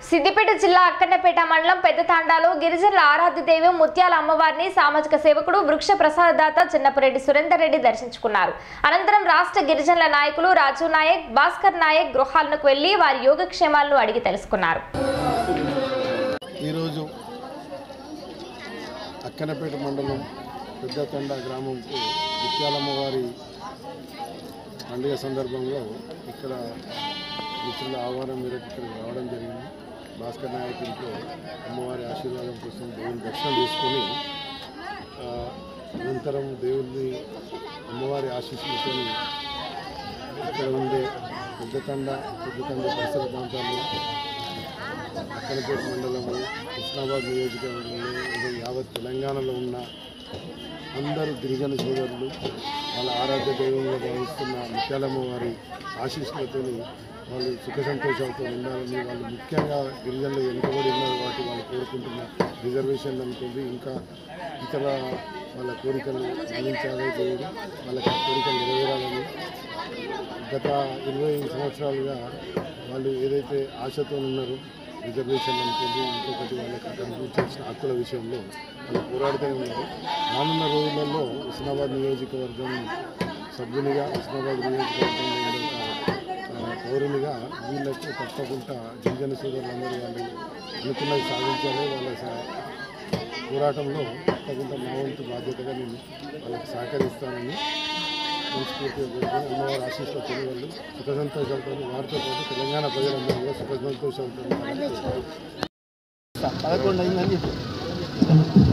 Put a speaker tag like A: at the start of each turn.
A: సిద్దిపేట జిల్లా అక్కన్నపేట మండలం పెద్ద తాండాలో గిరిజనుల ఆరాధ్య దైవం ముత్యాల అమ్మవారిని సామాజిక సేవకుడు వృక్ష ప్రసాదదాత చిన్నపరెడ్డి సురేందర్ రెడ్డి దర్శించుకున్నారు అనంతరం రాష్ట్ర గిరిజనుల నాయకులు రాజు నాయక్ భాస్కర్ నాయక్ గృహాలకు వెళ్లి వారి యోగక్షేమాలను అడిగి తెలుసుకున్నారు
B: ఈరోజు అక్కనపేట మండలం పెద్దతండ గ్రామంకు ముత్యాలమ్మ వారి పండుగ సందర్భంలో ఇక్కడ మిత్రుల ఆహ్వానం మేరకు ఇక్కడికి రావడం జరిగింది భాస్కర్ నాయక్ ఇంట్లో అమ్మవారి ఆశీర్వాదం కోసం దేవుని దర్శనం చేసుకొని ఆ, అనంతరం దేవుని అమ్మవారి ఆశీస్సులతో ఇక్కడ ఉండే పెద్దతండ పెద్దతండ పరిసర ప్రాంతాల్లో అక్కనపేట మండలము కృష్ణాబాద్ నియోజకవర్గంలో ఇంకా యావత్ తెలంగాణలో ఉన్న అందరూ గిరిజన సోదరులు వాళ్ళ ఆరాధ్య దైవంగా భావిస్తున్న ముత్యాలమ్మ వారి ఆశీస్సులతో వాళ్ళు సుఖ సంతోషాలతో ఉండాలని వాళ్ళు ముఖ్యంగా గిరిజనులు వెనుకబడి ఉన్నారు కాబట్టి వాళ్ళు కోరుకుంటున్న రిజర్వేషన్ అనుకుంది ఇంకా ఇతర వాళ్ళ కోరికలు అందించాలి దేవుడు వాళ్ళకి ఆ కోరికలు నెరవేరాలని గత ఇరవై సంవత్సరాలుగా వాళ్ళు ఏదైతే ఆశతో ఉన్నారో రిజర్వేషన్ అనుకుంది ఇంకొకటి వాళ్ళకి కన్ఫ్యూజ్ చేసిన హక్కుల విషయంలో వాళ్ళు పోరాడుతూనే ఉన్నారు రానున్న రోజులలో హుస్నాబాద్ నియోజకవర్గం సభ్యునిగా హుస్నాబాద్ నియోజకవర్గంలో ఉండే ఒక, ఆ, పౌరునిగా వీళ్ళకు తప్పకుండా గిరిజన సోదరులందరూ వాళ్ళు అనుకున్నది సాధించాలి వాళ్ళ సా- పోరాటంలో తప్పకుండా నా వంతు బాధ్యతగా నేను వాళ్ళకి సహకరిస్తానని మనస్ఫూర్తిగా కోరుకుని అమ్మవారి ఆశీస్సులతో వాళ్ళు సుఖ సంతోషాలతో వారితో పాటు తెలంగాణ ప్రజలందరూ కూడా సుఖ సంతోషాలతో ఉండాలని కోరుకుంటున్నాను.
C: పదకొండు అయిందని చెప్పి